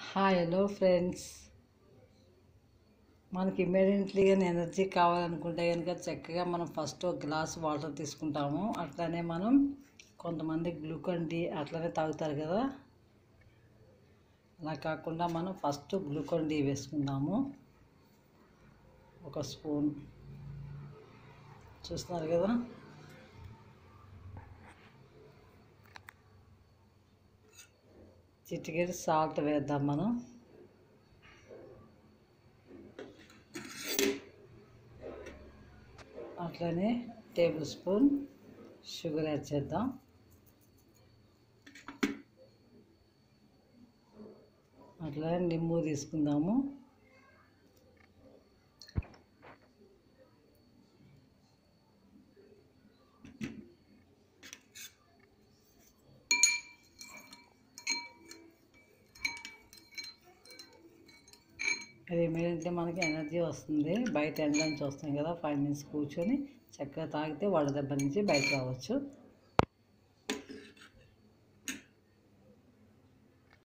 hi hello friends మనకి ఇమ్మీడియట్లీగా energy కావాలనుకుంటే కనుక చక్కగా మనం ఫస్ట్ ఒక గ్లాస్ వాటర్ తీసుకుంటాము అట్లనే మనం కొంతమంది గ్లూకాన్ డి అట్లనే తాగుతారు కదా అలా కాకుండా మనం ఫస్ట్ గ్లూకాన్ డి వేసుకుందాము ఒక స్పూన్ చూస్తున్నారు కదా చిటికెడు సాల్ట్ వేద్దాం మనం అట్లనే టేబుల్ స్పూన్ షుగర్ యాడ్ చేద్దాం అట్లనే నింబు తీసుకుందాము అది ఇమీడియట్లీ మనకి ఎనర్జీ వస్తుంది బయట ఎండ నుంచి వస్తాం కదా ఫైవ్ మినిట్స్ కూర్చొని చక్కగా తాగితే వడ దెబ్బ నుంచి బయట రావచ్చు